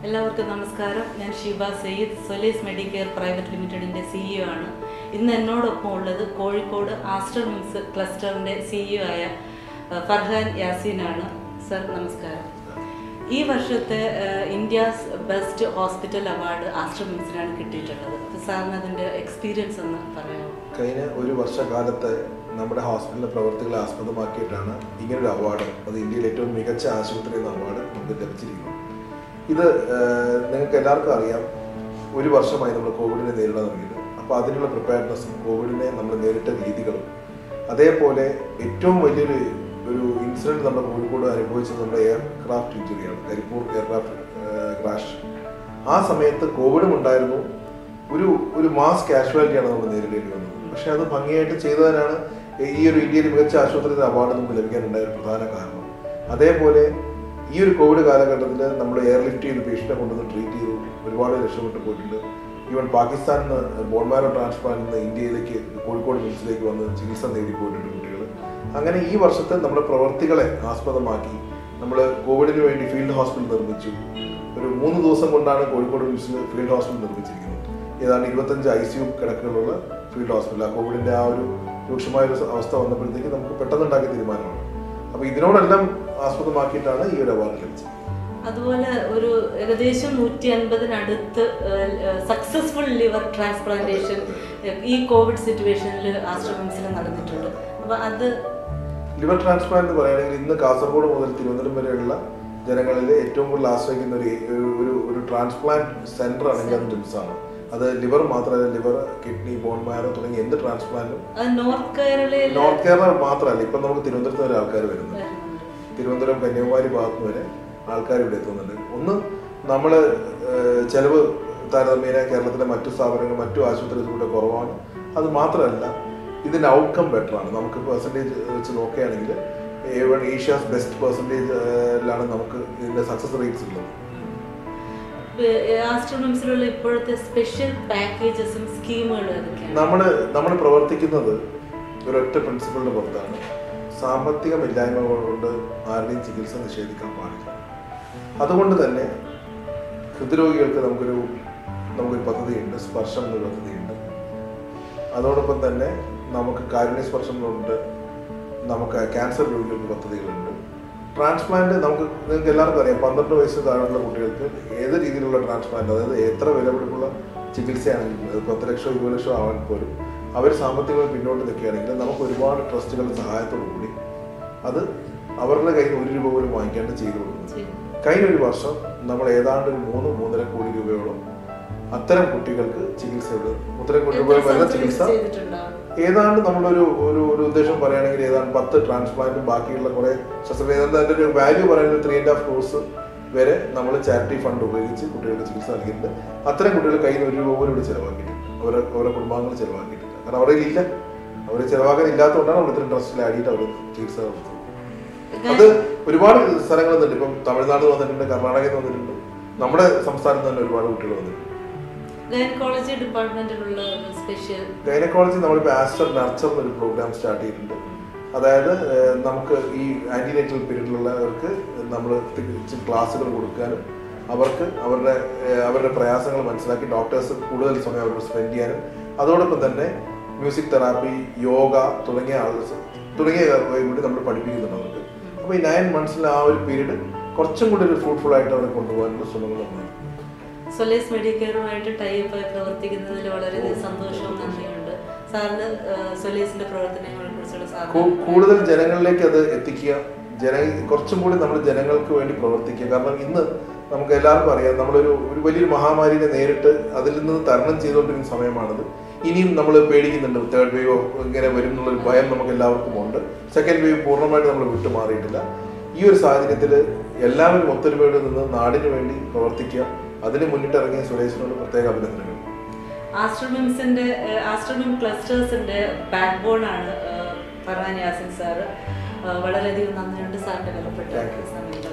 എല്ലാവർക്കും നമസ്കാരം ഞാൻ ഷിബ സയ്യിദ് സൊലീസ് മെഡിക്കെയർ പ്രൈവറ്റ് ലിമിറ്റഡിൻ്റെ സിഇഒ ആണ് ഇന്ന് എന്നോടൊപ്പം ഉള്ളത് കോഴിക്കോട് ആസ്റ്റർ മിംസ് ക്ലസ്റ്ററിൻ്റെ സിഇഒ ആയ അഹ്, ഫർഹാൻ യാസീനാണ് സർ നമസ്കാരം ഈ വർഷത്തെ India's best hospital award Aster മിംസിനാണ് കിട്ടിയിട്ടുള്ളത് അപ്പോൾ സാറിന് അതിൻ്റെ എക്സ്പീരിയൻസ് ഒന്ന് പറയാമോ കഴിഞ്ഞ ഒരു വർഷകാലത്ത് നമ്മുടെ ഹോസ്പിറ്റലിലെ പ്രവർത്തികളെ ആസ്പദമാക്കിയിട്ടാണ് ഇങ്ങനൊരു അവാർഡ് അത് ഇന്ത്യയിലെ ഏറ്റവും മികച്ച ആശുപത്രി എന്ന അവാർഡ് നമുക്ക് ലഭിച്ചിരിക്കുന്നു ഇത് ഏഹ്, നിങ്ങൾക്ക് എല്ലാവർക്കും അറിയാം ഒരു വർഷമായി നമ്മൾ കോവിഡിനെ നേരിടാൻ തുടങ്ങിയത് അപ്പോൾ അതിനുള്ള പ്രിപ്പയർനെസ്സും കോവിഡിനെ നമ്മൾ നേരിട്ട രീതികളും അതേപോലെ ഏറ്റവും വലിയൊരു ഒരു ഇൻസിഡന്റ് നമ്മുടെ കോഴിക്കോട് അനുഭവിച്ചത് നമ്മുടെ എയർക്രാഫ്റ്റ് ഇഞ്ചുറിയാണ് കരിപ്പൂർ എയർക്രാഫ്റ്റ് ക്രാഷ് ആ സമയത്ത് കോവിഡും ഉണ്ടായിരുന്നു ഒരു ഒരു മാസ് കാഷ്വാലിറ്റിയാണ് നമ്മൾ നേരിടേണ്ടി വന്നത് പക്ഷെ അത് ഭംഗിയായിട്ട് ചെയ്തതിനാണ് ഈ ഒരു ഇന്ത്യയിൽ മികച്ച ആശുപത്രിയുടെ അവാർഡ് നമുക്ക് ലഭിക്കാനുണ്ടായ ഒരു പ്രധാന കാരണം അതേപോലെ ഈ ഒരു കോവിഡ് കാലഘട്ടത്തിൽ നമ്മൾ എയർലിഫ്റ്റ് ചെയ്ത് പേഷ്യൻറ്റിനെ കൊണ്ടുവന്ന് ട്രീറ്റ് ചെയ്തു ഒരുപാട് രക്ഷപ്പെട്ട് പോയിട്ടുണ്ട് ഈവൻ പാകിസ്ഥാനിൽ നിന്ന് ബോൺമാരോ ട്രാൻസ്പ്ലാന്റിൽ നിന്ന് ഇന്ത്യയിലേക്ക് കോഴിക്കോട് മിംസിലേക്ക് വന്ന് ചികിത്സ നേടി പോയിട്ടുണ്ട് കുട്ടികൾ അങ്ങനെ ഈ വർഷത്തെ നമ്മുടെ പ്രവർത്തികളെ ആസ്പദമാക്കി നമ്മൾ കോവിഡിന് വേണ്ടി ഫീൽഡ് ഹോസ്പിറ്റൽ നിർമ്മിച്ചു ഒരു മൂന്ന് ദിവസം കൊണ്ടാണ് കോഴിക്കോട് മിംസിൽ ഫീൽഡ് ഹോസ്പിറ്റൽ നിർമ്മിച്ചിരിക്കുന്നത് ഏതാണ്ട് ഇരുപത്തഞ്ച് ഐ സി യു കിടക്കുകളുള്ള ഫീൽഡ് ഹോസ്പിറ്റൽ ആ കോവിഡിന്റെ ആ ഒരു രൂക്ഷമായ ഒരു അവസ്ഥ വന്നപ്പോഴത്തേക്ക് നമുക്ക് പെട്ടെന്ന് ഉണ്ടാക്കിയ തീരുമാനമാണ് അപ്പോൾ ഇതിനോടെല്ലാം ആസ്പദമാക്കിയിട്ടാണ് ഈ ഒരു അവാർഡ് ലഭിച്ചത് അതുപോലെ ഒരു ഏകദേശം നൂറ്റി അൻപതിനടുത്ത് സക്സസ്ഫുൾ ലിവർ ട്രാൻസ്പ്ലാന്റേഷൻ ഈ കോവിഡ് സിറ്റുവേഷനിൽ ആശ്രമിംസിൽ നടന്നിട്ടുണ്ട് അപ്പൊ അത് ലിവർ ട്രാൻസ്പ്ലാന്റ് എന്ന് പറയുകയാണെങ്കിൽ ഇന്ന് കാസർഗോഡ് മുതൽ തിരുവനന്തപുരം വരെയുള്ള ജനങ്ങളിൽ ഏറ്റവും കൂടുതൽ ആശ്രയിക്കുന്ന ഒരു ഒരു- ഒരു ഒരു ട്രാൻസ്പ്ലാന്റ് സെന്റർ ആണെങ്കിൽ അത് ടിംസ് ആണ് അത് ലിവർ മാത്രമല്ല ലിവർ കിഡ്നി ബോൺ മാരോ തുടങ്ങിയ എന്ത് ട്രാൻസ്പ്ലാന്റും അത് നോർത്ത് കേരളയിൽ നോർത്ത് കേരള മാത്രമല്ല ഇപ്പം നമുക്ക് തിരുവനന്തപുരത്ത് വരെ ആൾക്കാർ വരുന്നുണ്ട് വരുന്നുണ്ട്. തിരുവനന്തപുരം കന്യാകുമാരി ഭാഗത്ത് വരെ ആൾക്കാർ ഇവിടെ എത്തുന്നുണ്ട് ഒന്ന് നമ്മൾ ചെലവ് താരതമ്യേന കേരളത്തിലെ മറ്റു സ്ഥാപനങ്ങൾ മറ്റു ആശുപത്രികളിലൂടെ കുറവാണ് അത് മാത്രമല്ല ഇതിന്റെ ഔട്ട്കം ബെറ്റർ ആണ് നമുക്ക് പെർസെൻറ്റേജ് വെച്ച് നോക്കുകയാണെങ്കിൽ ഏവൺ ഏഷ്യാസ് ബെസ്റ്റ് പെർസെൻറ്റേജിലാണ് നമുക്ക് ഇതിന്റെ സക്സസ് റേറ്റ്സ് ഉള്ളത് ആസ്ട്രോണമിസിലുള്ള ഇപ്പോഴത്തെ സ്പെഷ്യൽ പാക്കേജസും സ്കീമുകളും ഏതൊക്കെയാണ് നമ്മൾ നമ്മൾ പ്രവർത്തിക്കുന്നത് ഒരൊറ്റ പ്രിൻസിപ്പളിന്റെ പുറത്താണ് സാമ്പത്തികമില്ലായ്മ കൊണ്ട് ആരുടെയും ചികിത്സ നിഷേധിക്കാൻ പാടില്ല അതുകൊണ്ട് തന്നെ ഹൃദ്രോഗികൾക്ക് നമുക്കൊരു നമുക്കൊരു പദ്ധതിയുണ്ട് സ്പർശം എന്നൊരു പദ്ധതിയുണ്ട് അതോടൊപ്പം തന്നെ നമുക്ക് കാരുണ്യ സ്പർശം കൊണ്ട് നമുക്ക് ക്യാൻസർ രോഗികൾക്ക് പദ്ധതികളുണ്ട് ട്രാൻസ്പ്ലാന്റ് നമുക്ക് നിങ്ങൾക്ക് എല്ലാവർക്കും അറിയാം പന്ത്രണ്ട് വയസ്സ് താഴെയുള്ള കുട്ടികൾക്ക് ഏത് രീതിയിലുള്ള ട്രാൻസ്പ്ലാന്റ് അതായത് എത്ര വിലപിടിപ്പുള്ള ചികിത്സയാണെങ്കിലും അത് പത്ത് ലക്ഷമോ ഇരുപത് ലക്ഷമോ ആവാൻ പോലും അവർ സാമ്പത്തികമായി പിന്നോട്ട് നിൽക്കുകയാണെങ്കിൽ നമുക്ക് ഒരുപാട് ട്രസ്റ്റുകളുടെ സഹായത്തോടു കൂടി അത് അവരുടെ കയ്യിൽ ഒരു രൂപ പോലും വാങ്ങിക്കാണ്ട് ചെയ്തു കൊടുക്കുന്നത് ചെയ്യും. കഴിഞ്ഞ ഒരു വർഷം നമ്മൾ ഏതാണ്ട് ഒരു മൂന്ന് മൂന്നര കോടി രൂപയോളം അത്തരം കുട്ടികൾക്ക് ചികിത്സ മൂന്നര കോടി രൂപ എത്ര വരുന്ന surgeries ചികിത്സ ചെയ്തിട്ടുണ്ടാവും ഏതാണ്ട് നമ്മളൊരു ഒരു ഒരു ഉദ്ദേശം പറയുകയാണെങ്കിൽ ഏതാണ്ട് പത്ത് ട്രാൻസ്പ്ലാന്റും ബാക്കിയുള്ള കുറെ ശസ്ത്രക്രിയ ഏതാണ്ട് അതിന്റെ ഒരു വാല്യൂ പറയുന്നത് ത്രീ ആൻഡ് ഹാഫ് ക്രോസ് വരെ നമ്മൾ ചാരിറ്റി ഫണ്ട് ഉപയോഗിച്ച് കുട്ടികൾക്ക് ചികിത്സ നൽകിയിട്ടുണ്ട് അത്തരം കുട്ടികൾ കയ്യിൽ നിന്ന് ഒരു രൂപ പോലും ഇവിടെ ചിലവാക്കിയിട്ടില്ല അവരെ അവരുടെ കുടുംബാംഗങ്ങൾ ചിലവാക്കിയിട്ടില്ല കാരണം അവരുടെ ഇല്ല അവർ ചിലവാക്കാൻ ഇല്ലാത്തതുകൊണ്ടാണ് നമ്മൾ ഇത്രയും ട്രസ്റ്റിൽ ആടിയിട്ട് അവർ ചികിത്സ നടത്തുന്നത് അത് ഒരുപാട് സ്ഥലങ്ങളിൽ നിന്നുണ്ട് ഇപ്പം തമിഴ്നാട് വന്നിട്ടുണ്ട് കർണാടകയിൽ നിന്ന് വന്നിട്ടുണ്ട് നമ്മുടെ സംസ്ഥാനത്ത് തന്നെ ഒരുപാട് കുട്ടികൾ വന്നിട്ടുണ്ട് ഗൈനക്കോളജി ഡിപ്പാർട്ട്മെന്റിലുള്ള സ്പെഷ്യൽ ഗൈനക്കോളജി നമ്മളിപ്പോൾ ആസ്റ്റർ നർച്ചർ എന്നൊരു പ്രോഗ്രാം സ്റ്റാർട്ട് ചെയ്തിട്ടുണ്ട് അതായത് ഏഹ്, നമുക്ക് ഈ ആന്റിനേറ്റൽ പീരീഡിലുള്ളവർക്ക് നമ്മൾ ക്ലാസ്സുകൾ കൊടുക്കാനും അവർക്ക് അവരുടെ ഏഹ്, അവരുടെ പ്രയാസങ്ങൾ മനസ്സിലാക്കി ഡോക്ടേഴ്സ് കൂടുതൽ സമയം അവരോട് സ്പെൻഡ് ചെയ്യാനും അതോടൊപ്പം തന്നെ മ്യൂസിക് തെറാപ്പി യോഗ തുടങ്ങിയ ആൾ- തുടങ്ങിയ കൂടി നമ്മൾ പഠിപ്പിക്കുന്നുണ്ട് അവർക്ക് അപ്പോൾ ഈ നയൻ മന്ത്സിൽ ആ ഒരു പീരീഡ് കുറച്ചും കൂടി ഒരു ഫ്രൂട്ട്ഫുൾ ആയിട്ട് അവരെ കൊണ്ടുപോകാനുള്ള ശ്രമങ്ങൾ നമ്മൾ സൊലേസ് മെഡിക്കെയറുമായിട്ട് ടൈപ്പായി പ്രവർത്തിക്കുന്നതിൽ വളരെ സന്തോഷവും നന്ദിയുണ്ട് സാറിന് സൊലേസിന്റെ പ്രവർത്തനങ്ങളെ കുറിച്ചുള്ള കൂ- സാറിന് കൂടുതൽ ജനങ്ങളിലേക്ക് അത് എത്തിക്കുക ജന കുറച്ചും കൂടി നമ്മൾ ജനങ്ങൾക്ക് വേണ്ടി പ്രവർത്തിക്കുക കാരണം ഇന്ന് നമുക്ക് എല്ലാവർക്കും അറിയാം നമ്മളൊരു ഒരു വലിയൊരു മഹാമാരിനെ നേരിട്ട് അതിൽ നിന്ന് തരണം ചെയ്തുകൊണ്ടിരിക്കുന്ന സമയമാണത് ഇനിയും നമ്മൾ പേടിക്കുന്നുണ്ട് തേർഡ് വേവ് ഇങ്ങനെ വരും എന്നുള്ളൊരു ഭയം നമുക്ക് എല്ലാവർക്കും ഉണ്ട് സെക്കൻഡ് വേവ് പൂർണ്ണമായിട്ട് നമ്മൾ വിട്ടുമാറിയിട്ടില്ല ഈ ഒരു സാഹചര്യത്തിൽ എല്ലാവരും ഒത്തൊരുമയോടെ നിന്ന് നാടിന് വേണ്ടി പ്രവർത്തിക്കുക അതിന് മുന്നിട്ടിറങ്ങിയ സുരേഷിനോട് പ്രത്യേക അഭിനന്ദനങ്ങൾ ആസ്ട്രോമിംസിന്റെ ആസ്ട്രോമിം ക്ലസ്റ്റേഴ്സിന്റെ ബാക്ക് ബോൺ ആണ് ഫർഹാൻ യാസിൻ സാറ് വളരെയധികം നന്ദിയുണ്ട് സാറിന്റെ വിലപ്പെട്ട Thank you. സമയം